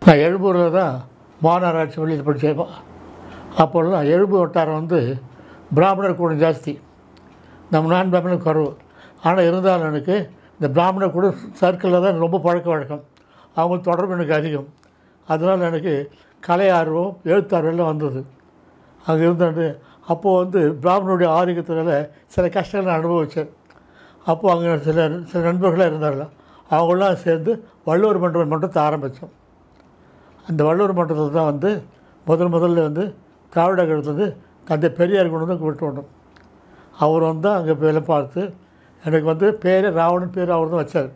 நான் எழும்பூரில் தான் மாநகராட்சி பள்ளியில் படித்தேன் அப்போல்லாம் எழும்பு வட்டாரம் வந்து பிராமணர் கூடம் ஜாஸ்தி நம்ம நான் பிராமணர் குறவு ஆனால் இருந்தாலும் எனக்கு இந்த பிராமணர் கூட சர்க்கிளில் தான் ரொம்ப பழக்க வழக்கம் அவங்க தொடர்பு எனக்கு அதிகம் அதனால் எனக்கு கலை ஆர்வம் எழுத்தார்வம் எல்லாம் வந்தது அங்கே இருந்தாண்டு அப்போது வந்து பிராமணனுடைய ஆதிக்கத்தினால சில கஷ்டங்களை நான் அனுபவித்தேன் அப்போது அங்கே சில சில நண்பர்களாக இருந்தார்கள் அவங்களாம் சேர்ந்து வள்ளுவர் மன்றம் மன்றத்தை ஆரம்பித்தோம் அந்த வள்ளுவர் மன்றத்தில் தான் வந்து முதல் முதல்ல வந்து திராவிட கழகத்துலேருந்து தந்தை பெரியார் கொண்டு வந்து கூப்பிட்டு வந்தோம் அவர் வந்து அங்கே வேலை பார்த்து எனக்கு வந்து பேர் ராவணன் பேர் அவர் தான் வச்சார்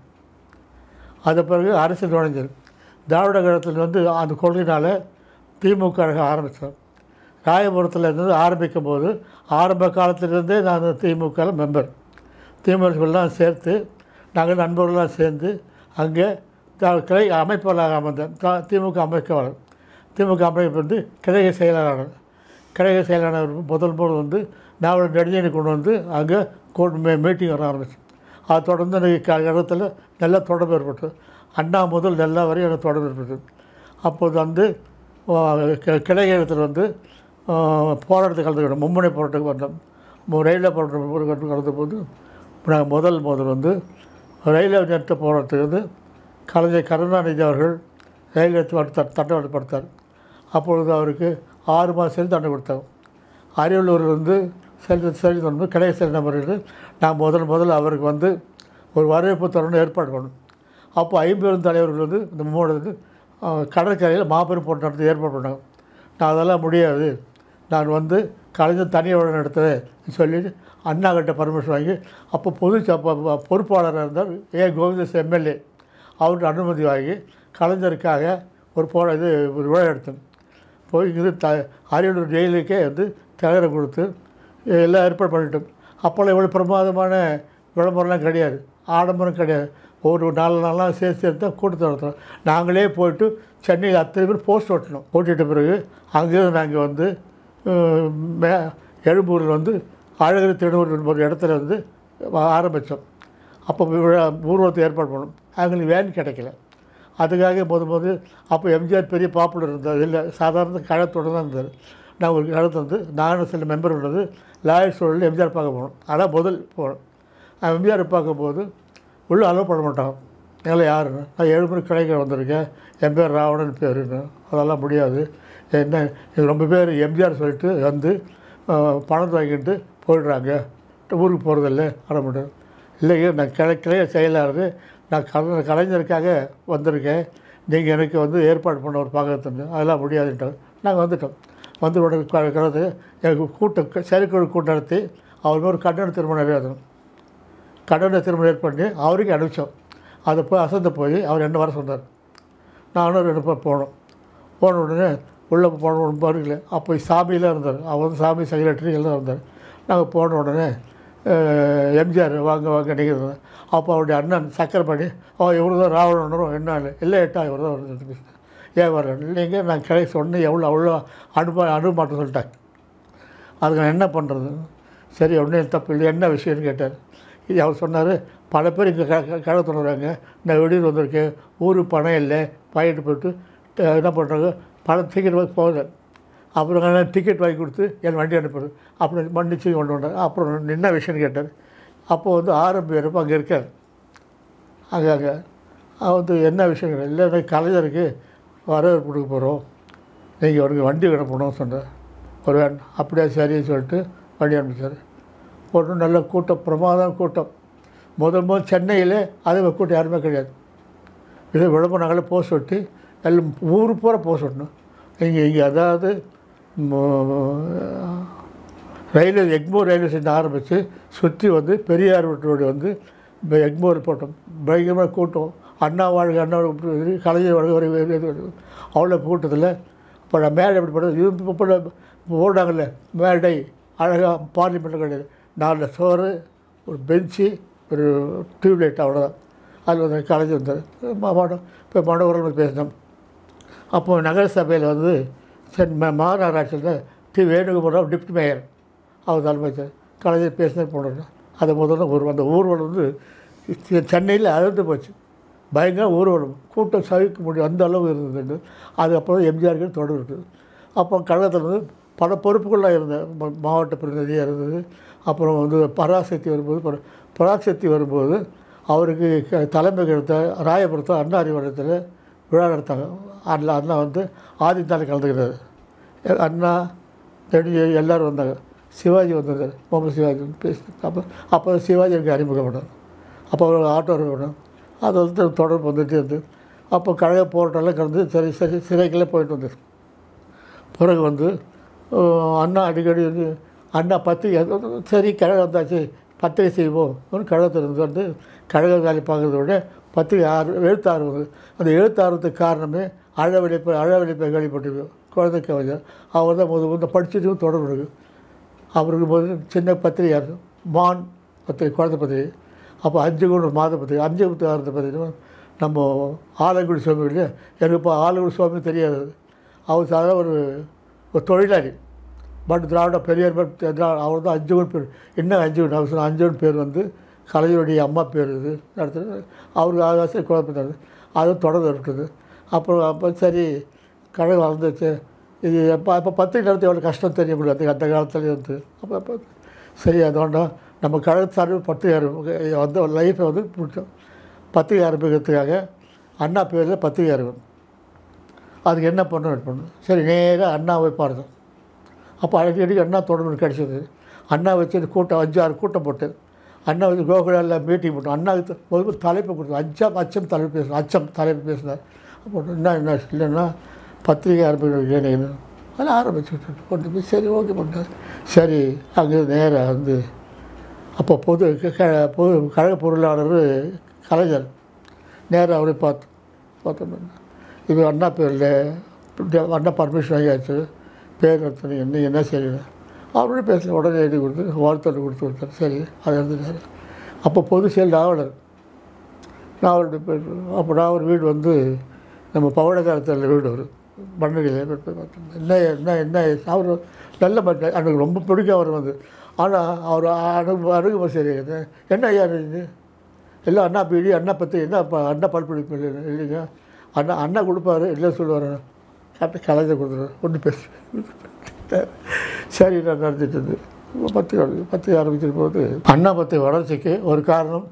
அது பிறகு அரசியல் நுழைஞ்சார் திராவிட கழகத்தில் வந்து அந்த கொள்கையினால் திமுக கழகம் ஆரம்பித்தோம் ராயபுரத்தில் இருந்து ஆரம்பிக்கும் போது ஆரம்ப காலத்திலிருந்தே நான் திமுக மெம்பர் திமுகலாம் சேர்த்து நாங்கள் நண்பர்கள்லாம் சேர்ந்து அங்கே த- கிளை அமைப்பாளராக அமர்ந்தேன் த- திமுக அமைப்பாளர் திமுக அமைப்பு வந்து கிழக செயலாளர் கிழக செயலாளர் முதல் போது வந்து நான் நெடுஞ்சனை கொண்டு வந்து அங்கே கோட் மீ மீட்டிங் வர ஆரம்பிச்சேன் அதை தொடர்ந்து எனக்கு கழகத்தில் நல்ல தொடர்பு ஏற்பட்டது அண்ணா முதல் நெல்லா வரையும் எனக்கு தொடர்பு ஏற்பட்டது அப்போது வந்து கிளையகத்தில் வந்து ஆ, போராட்டத்துக்கு கலந்துக்கிட்டோம் மும்முனை போராட்டத்துக்கு வந்தோம் மு- ரயில்வே போராட்டம் கலந்த போது நாங்கள் முதல் முதல் வந்து ரயில்வே நிறுத்த போராட்டத்துக்கு வந்து கலைஞர் கருணாநிதி அவர்கள் ரயில்வே தண்டப்படுத்தார் அப்பொழுது அவருக்கு ஆறு மாதம் சேர்ந்து தண்டனை கொடுத்தாங்க அரியலூரில் வந்து செல்வ செல்வி வந்து கிடைக்க செல்ல நபர்கள் நான் முதல் முதல்ல அவருக்கு வந்து ஒரு வரவேற்பு தரணும் ஏற்பாடு பண்ணணும் அப்போ ஐம்பெரும் தலைவர்கள் வந்து இந்த மூணு வந்து அஹ், கடற்கரையில் மாபெரும் போட்டு நடத்த ஏற்பாடு பண்ணாங்க நான் அதெல்லாம் முடியாது நான் வந்து கலைஞர் தனியாக நடத்துகிறேன் சொல்லிட்டு அண்ணா கிட்ட பர்மிஷன் வாங்கி அப்போ பொது ச- ப- ப- பொறுப்பாளராக இருந்தார் ஏ கோவிந்தஸ் எம்எல்ஏ அவர்கிட்ட அனுமதி வாங்கி கலைஞருக்காக ஒரு போ இது ஒரு விழா எடுத்தோம் போய் இது த அரியலூர் ஜெயிலுக்கே வந்து தகர கொடுத்து எல்லாம் ஏற்பாடு பண்ணிட்டோம் அப்போல்லாம் இவ்வளோ பிரமாதமான விளம்பரம்லாம் கிடையாது ஆடம்பரம் கிடையாது ஒரு நாலு நாளாக சேர்த்து சேர்த்து தான் கூட்டத்தை நடத்துகிறோம் நாங்களே போயிட்டு சென்னையில் அத்தனை பேர் போஸ்ட் ஓட்டணும் ஓட்டிட்ட பிறகு அங்கேருந்து நாங்கள் வந்து அஹ், மே எழும்பூரில் வந்து அழகர் திருநூறு ஒரு இடத்துல வந்து ஆரம்பித்தோம் அப்போ விழா ஊர்வலத்தை ஏற்பாடு பண்ணோம் அவங்களுக்கு வேன் கிடைக்கல அதுக்காக முத போது அப்போ எம்ஜிஆர் பெரிய பாப்புலர் இருந்தார் இல்லை சாதாரண கழகத்தோடு தான் இருந்தார் நான் ஒரு கழகத்தை வந்து நானும் சில மெம்பர் உள்ளது லாயர் சூழலில் எம்ஜிஆர் பார்க்க போனோம் அதான் முதல் போனோம் நான் எம்ஜிஆர் பார்க்கும்போது உள்ளே அலோவ் பண்ண மாட்டாங்க எங்களை யாருன்னு நான் ஏழு மணி கடைக்கு வந்திருக்கேன் என் பேர் ராவணன் பேருன்னு அதெல்லாம் முடியாது என்ன இது ரொம்ப பேர் எம்ஜிஆர் சொல்லிட்டு வந்து அஹ், பணத்தை வாங்கிட்டு போயிடுறாங்க ஊருக்கு போகிறதில்ல ஆரம்பிட்டேன் இல்லைங்க நான் கிளை கிளைய செயலாளர் நான் கலை கலைஞருக்காக வந்திருக்கேன் நீங்கள் எனக்கு வந்து ஏற்பாடு பண்ண ஒரு பார்க்கறது அதெல்லாம் முடியாதுன்ட்டாங்க நாங்கள் வந்துட்டோம் வந்து உடனே க- கலந்து எனக்கு கூட்டம் செயற்குழு கூட்டம் நடத்தி அவர் ஒரு கட்டண திருமணம் நிறைவேற்றணும் கட்டண திருமணம் ஏற்பண்ணி அவருக்கு அனுப்பிச்சோம் அதை போய் அசந்து போய் அவர் என்ன வர சொன்னார் நானும் ரெண்டு பேர் போனோம் போன உடனே உள்ளே போன உடனே பாருங்களே அப்போ சாமியெலாம் இருந்தார் அவர் வந்து சாமி செக்ரட்டரி எல்லாம் இருந்தார் நாங்கள் போன உடனே அஹ், எம்ஜிஆர் வாங்க வாங்க நீங்கள் அப்போ அவருடைய அண்ணன் சக்கரபாணி ஓ இவர் தான் ராவணனும் என்ன இல்லை இல்லை எட்டா இவர் தான் வருது ஏன் வர இல்லைங்க நான் கிடை சொன்னேன் எவ்வளோ அவ்வளோ அனுப்ப அனுப்ப மாட்டேன் சொல்லிட்டாங்க அதுக்கு நான் என்ன பண்ணுறது சரி ஒன்றும் தப்பு இல்லை என்ன விஷயம்னு கேட்டார் இது அவர் சொன்னார் பல பேர் இங்கே க க- கழகத்தில் வராங்க நான் வெளியூர் வந்திருக்கேன் ஊருக்கு பணம் இல்லை பாயிட்டு போட்டு ட- என்ன பண்ணுறாங்க பணம் டிக்கெட் வாங்கி போகுது அப்புறம் நான் டிக்கெட் வாங்கி கொடுத்து என் வண்டி அனுப்புறது அப்புறம் மன்னிச்சு கொண்டு வந்தார் அப்புறம் என்ன விஷயம்னு கேட்டார் அப்போது வந்து ஆரம்பிக்கிறப்ப அங்கே இருக்கார் அங்கே அங்கே அவன் வந்து என்ன விஷயம் கேட்டார் இல்லை எனக்கு கலைஞருக்கு வரவேற்பு கொடுக்க போகிறோம் நீங்கள் அவருக்கு வண்டி அனுப்பணும்னு சொன்னார் ஒரு வேன் அப்படியே சரின்னு சொல்லிட்டு வண்டி அனுப்பிச்சார் போட்டு நல்ல கூட்டம் பிரமாதம் கூட்டம் முதல் முதல் சென்னையில் அதே மாதிரி கூட்டம் யாருமே கிடையாது இது விளம்பரம் நாங்களே போஸ்ட் ஒட்டி எல்லாம் ஊர் பூரா போஸ்ட் ஒட்டணும் இங்கே இங்கே அதாவது ம- ரயில்வே எக்மோர் ரயில்வே ஸ்டேஷன் ஆரம்பித்து சுற்றி வந்து பெரியார் ரோடு வந்து இப்போ எக்மோர் போட்டோம் பயங்கரமாக கூட்டம் அண்ணா வாழ்க அண்ணா வாழ்க, கலைஞர் வாழ்க ஒரு ஒரு- ஒரு- ஒரு- அவ்வளோ கூட்டத்தில் இப்போ நான் மேடை எப்படி பண்ணுறது இது இப்போ இப்போ போடுறாங்கல்ல மேடை அழகாக பார்லிமெண்ட்டில் கிடையாது நாலு சோறு ஒரு பெஞ்சு ஒரு டியூப்லைட் அவ்வளோதான் அதில் வந்து கலைஞர் வந்தார் மாவட்டம் இப்போ மண்டபத்தில் பேசினோம் அப்போ நகர சபையில் வந்து சென் மா- மாநகராட்சியில் டி வேணுகோபால் டிப்டி மேயர் அவர் தலைமைச்சர் கலைஞர் பேசினார் போனோம் அதை முதல்ல ஒரு அந்த ஊர்வலம் வந்து செ- சென்னையில் அதிர்ந்து போச்சு பயங்கர ஊர்வலம் கூட்டம் சகிக்க முடியும் அந்த அளவு இருந்தது அதுக்கப்புறம் எம்ஜிஆருக்கு தொடர்பு இருக்குது அப்போ கழகத்தில் வந்து பல பொறுப்புகளாக இருந்தேன் மா- மாவட்ட பிரதிநிதியாக இருந்தது அப்புறம் வந்து பராசக்தி வரும்போது பர- பராசக்தி வரும்போது அவருக்கு க- தலைமை எடுத்த ராயபுரத்தில் அண்ணா அறிவாலயத்தில் விழா நடத்தாங்க அதில் அண்ணா வந்து ஆதித்தால கலந்துக்கிறாரு எ- அண்ணா நெடுஞ்செழி எல்லோரும் வந்தாங்க சிவாஜி வந்திருந்தார் முகமது சிவாஜி வந்து பேசி அப்போ அப்போ சிவாஜி எனக்கு அறிமுகப்பட்டார் அப்போ அவர் ஆட்டோ வேணும் அது வந்து தொடர்பு வந்துகிட்டே இருந்து அப்போ கழக போராட்டம்லாம் கலந்து சரி சரி சிறைக்கெல்லாம் போயிட்டு வந்தது பிறகு வந்து அஹ், அண்ணா அடிக்கடி வந்து அண்ணா பத்திரிகை சரி கழகம் வந்தாச்சு பத்திரிகை செய்வோம் ஒன்று கழகத்தில் இருந்து வந்து கழக வேலை பார்க்குறத விட பத்திரிகை ஆர்வம் எழுத்தார்வம் வந்து அந்த எழுத்தார்வத்துக்கு காரணமே அழவழிப்பு அழவழிப்பை கேள்விப்பட்டு குழந்தை கவிஞர் அவர் தான் முத முதல்ல படிச்சதும் தொடர்பு இருக்குது அவருக்கு போது சின்ன பத்திரிகை இருக்கும். மான் பத்திரிகை குழந்தை பத்திரிகை அப்போ அஞ்சு கூட ஒரு மாத பத்திரிகை அஞ்சு பத்து ஆறு பத்திரிகை நம்ம ஆலங்குடி சுவாமி இல்லையா எனக்கு இப்போ ஆலங்குடி சுவாமி தெரியாது அவர் சாதாரண ஒரு ஒரு தொழிலாளி பட் திராவிட பெரியார் அவர் தான் அஞ்சுவன் பேர் என்ன அஞ்சுவன் அவர் சொன்ன அஞ்சுவன் பேர் வந்து கலைஞருடைய அம்மா பேர் இது நடத்துது அவருக்கு ஆகாசம் குழப்பத்தாரு அதுவும் தொடர்ந்து இருக்குது அப்புறம் அப்போ சரி கழகம் வளர்ந்துச்சு இது எப்போ அப்போ பத்திரிக்கை நடத்த எவ்வளோ கஷ்டம் தெரிய முடியாது அந்த காலத்துல இருந்து அப்போ அப்போ சரி அதோட நம்ம கழக சார்பில் பத்திரிகை ஆரம்பி- வந்து லைஃப்பை வந்து பிடிச்சோம் பத்திரிகை ஆரம்பிக்கிறதுக்காக அண்ணா பேரில் பத்திரிகை ஆரம்பம் அதுக்கு என்ன பண்ணணும் பண்ணணும் சரி நேராக அண்ணாவை பார்த்தோம் அப்போ அடிக்கடி அண்ணா தொடர்பு கிடச்சிது அண்ணா வச்சு இந்த கூட்டம் அஞ்சு ஆறு கூட்டம் போட்டு அண்ணா வச்சு கோகுலாவில் மீட்டிங் போட்டோம் அண்ணாவுக்கு முதல்ல தலைப்பு கொடுத்தோம் அச்சம் அச்சம் தலைப்பு பேசணும் அச்சம் தலைப்பு பேசினார் அப்போ என்ன என்ன இல்லைன்னா பத்திரிகை ஆரம்பிக்கணும் அதெல்லாம் ஆரம்பிச்சு கொண்டு போய் சரி ஓகே பண்ணார் சரி அங்கே நேராக வந்து அப்போ பொது க- க- பொது கழக பொருளாளர் கலைஞர் நேராக அவரை பார்த்து பார்த்தோம் இது அண்ணா பேரில் அண்ணா பர்மிஷன் வாங்கியாச்சு பேர் எடுத்து என்ன என்ன செய்யணும் அவரோட பேசல உடனே எழுதி கொடுத்து வார்த்தை கொடுத்து கொடுத்தாரு சரி அதை எழுதினார் அப்போ பொது செயல் நாவலர் நாவலருடைய பேர் அப்போ நாவல் வீடு வந்து நம்ம பவளக்காரத்தில் வீடு அவர் மண்ணுகளில் போய் பார்த்தோம் என்ன என்ன என்ன அவர் நல்ல மனுஷன் எனக்கு ரொம்ப பிடிக்கும் அவர் வந்து ஆனால் அவர் அணுகு அணுகுமுறை சரியாது என்ன ஐயா இது எல்லாம் அண்ணா பீடி அண்ணா பற்றி என்ன ப- அண்ணா பல்பிடிப்பு இல்லை இல்லைங்க அண்ணா அண்ணா கொடுப்பாரு இல்லை சொல்லுவார் கரெக்டாக கலைஞர் கொடுத்துருவார் ஒன்று பேசு சரி நான் நடத்திட்டு இருந்து பத்து பத்து ஆரம்பிச்சிருக்கும் போது அண்ணா பத்து வளர்ச்சிக்கு ஒரு காரணம்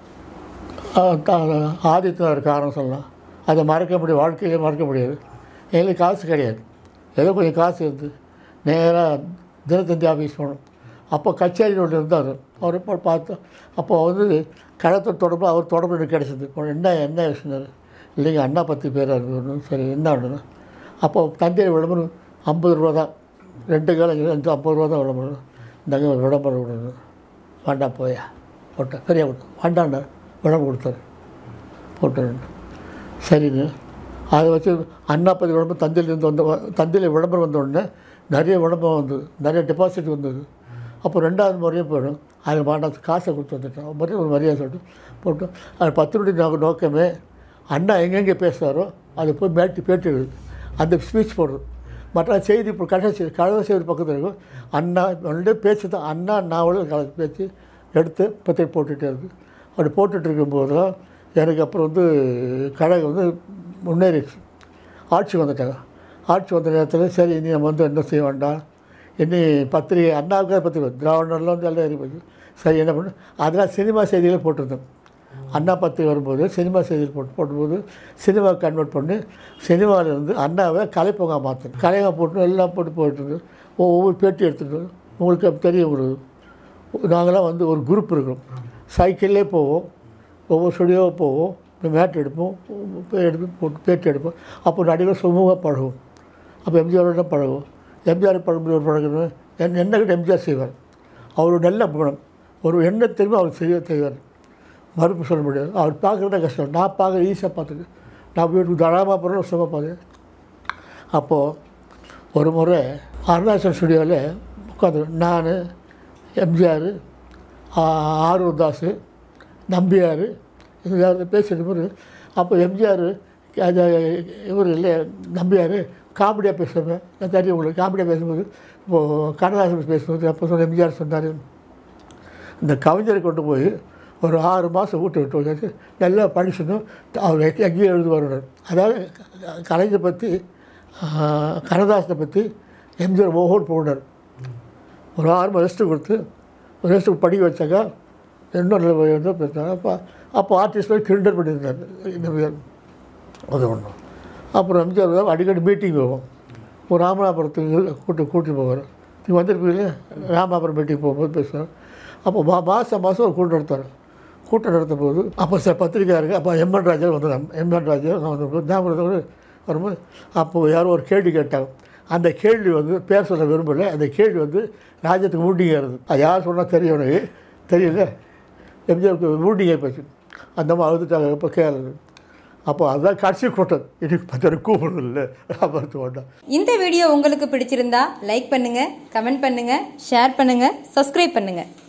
ஆதித்யன் ஒரு காரணம் சொல்லலாம் அதை மறக்க முடியும் வாழ்க்கையிலே மறக்க முடியாது எங்களுக்கு காசு கிடையாது ஏதோ கொஞ்சம் காசு இருந்து நேராக தினத்தந்தி ஆஃபீஸ் போனோம் அப்போ கச்சேரி ஒன்று இருந்தார் அவர் இப்போ பார்த்தோம் அப்போ வந்து கழகத்தை தொடர்பு அவர் தொடர்பு எனக்கு கிடச்சிது இப்போ என்ன என்ன விஷயம் இல்லைங்க அண்ணா பத்து பேர் இருக்கணும் சரி என்ன ஒன்று அப்போ தந்தையை விளம்பரம் ஐம்பது ரூபா தான் ரெண்டு காலம் அஞ்சு ஐம்பது ரூபா தான் விளம்பரம் இந்தாங்க ஒரு விளம்பரம் விடணும் வேண்டாம் போயா போட்டேன் சரியா விட்டு வேண்டாண்டா விளம்பரம் கொடுத்தாரு போட்டேன் சரிங்க அதை வச்சு அண்ணா பதி விளம்பரம் தந்தையிலேருந்து வந்த தந்தையில் விளம்பரம் வந்த உடனே நிறைய விளம்பரம் வந்தது நிறைய டெபாசிட் வந்தது அப்போ ரெண்டாவது முறையும் போயிடும் அது வேண்டாம் காசை கொடுத்து வந்துட்டோம் மறுபடியும் ஒரு மரியாதை சொல்லிட்டு போட்டோம் அது பத்தினுடைய நோக்க நோக்கமே அண்ணா எங்கெங்கே பேசுகிறாரோ அது போய் மேட்டி பேட்டி எழுது அந்த ஸ்பீச் போடுறது மற்ற செய்தி இப்போ கடைசி செய்தி கழக செய்தி பக்கத்தில் இருக்கும் அண்ணா ரெண்டு பேச்சு தான் அண்ணா நாவல் கலந்து பேச்சு எடுத்து பத்திரிக்கை போட்டுகிட்டே இருக்கு அப்படி போட்டுட்டு இருக்கும்போது தான் எனக்கு அப்புறம் வந்து கழகம் வந்து முன்னேறிடுச்சு ஆட்சி வந்துட்டாங்க ஆட்சி வந்த நேரத்தில் சரி இனி நம்ம வந்து என்ன செய்ய வேண்டாம் இனி பத்திரிகை அண்ணாவுக்காக பத்திரிகை திராவிடர்லாம் வந்து எல்லாம் ஏறி போச்சு சரி என்ன பண்ணு அதெல்லாம் சினிமா செய்திகளை போட்டிருந்தோம் அண்ணா பத்திரிகை வரும்போது சினிமா செய்திகள் போட்டு போடும்போது சினிமா கன்வெர்ட் பண்ணி சினிமாவில் இருந்து அண்ணாவை கலைப்பொங்கா மாற்றணும் கலையாக போட்டு எல்லாம் போட்டு போயிட்டு இருந்து ஒவ்வொரு பேட்டி எடுத்துகிட்டு உங்களுக்கு அப்ப தெரியும் ஒரு நாங்களாம் வந்து ஒரு குரூப் இருக்கிறோம் சைக்கிள்லே போவோம் ஒவ்வொரு ஸ்டுடியோவாக போவோம் மேட் எடுப்போம் போய் எடுப்போம் போட்டு பேட்டி எடுப்போம் அப்போ நடிகர் சுமூகமாக பழகுவோம் அப்போ எம்ஜிஆரோட பழகுவோம் எம்ஜிஆர் பழகும்போது பழகணும் என் என்ன கிட்ட எம்ஜிஆர் செய்வார் அவர் நல்ல குணம் ஒரு என்ன தெரியுமோ அவர் செய்ய செய்வார் மறுப்பு சொல்ல முடியாது அவர் பார்க்குறதே கஷ்டம் நான் பார்க்குற ஈஸியாக பார்த்துட்டு நான் வீட்டுக்கு தாராளமாக போகிறேன் சும்மா பார்த்தேன் அப்போது ஒரு முறை அருணாச்சல் ஸ்டுடியோவில் உட்காந்து நான் எம்ஜிஆர் ஆரூர் தாஸ் நம்பியார் இது பேசிட்டு போது அப்போ எம்ஜிஆர் அது இவர் இல்லை நம்பியார் காமெடியாக பேசுவேன் நான் தெரியும் உங்களுக்கு காமெடியாக பேசும்போது இப்போது கண்ணதாசன் பேசும்போது அப்போ சொன்ன எம்ஜிஆர் சொன்னார் இந்த கவிஞரை கொண்டு போய் ஒரு ஆறு மாதம் வீட்டு விட்டு வச்சு நல்லா படிச்சுன்னு அவர் எங்க- எங்கேயும் எழுதுவார் அதாவது கலைஞரை பற்றி கனதாசனை பற்றி எம்ஜிஆர் ஓஹோன் போனார் ஒரு ஆறு மாதம் ரெஸ்ட்டு கொடுத்து ரெஸ்ட்டு படிக்க வச்சாக்கா இன்னொரு வந்து பேசினாங்க அப்போ அப்போ ஆர்டிஸ்ட் போய் கிண்டர் பண்ணியிருந்தார் இந்த மாதிரி அது ஒன்று அப்புறம் எம்ஜிஆர் தான் அடிக்கடி மீட்டிங் போவோம் ஒரு ராமநாதபுரத்துக்கு கூட்டு கூட்டிட்டு போவார் நீங்கள் வந்திருப்பீங்க ராமநாதபுரம் மீட்டிங் போகும்போது பேசுவார் அப்போ மா மாதம் மாதம் ஒரு கூட்டம் நடத்தார் கூட்டம் நடத்தும் போது அப்போ சில பத்திரிக்கையாருங்க அப்போ எம்என் ராஜா வந்தாங்க எம்என் ராஜா நான் வந்து ஞாபகத்தோடு வரும்போது அப்போது யாரோ ஒரு கேள்வி கேட்டாங்க அந்த கேள்வி வந்து பேர் சொல்ல விரும்பலை அந்த கேள்வி வந்து ராஜ்யத்துக்கு மூண்டிங்க இருந்தது அது யார் சொன்னால் தெரியும் எனக்கு தெரியல எம்ஜிஆருக்கு மூண்டிங்க போச்சு அந்த மாதிரி அழுதுட்டாங்க இப்போ கேரள அப்போ அதுதான் கடைசி கூட்டம் இன்னைக்கு பத்து கூப்பிடுறது இல்லை ராமத்து வேண்டாம் இந்த வீடியோ உங்களுக்கு பிடிச்சிருந்தா லைக் பண்ணுங்க கமெண்ட் பண்ணுங்க ஷேர் பண்ணுங்க சப்ஸ்கிரைப் பண்ணுங்க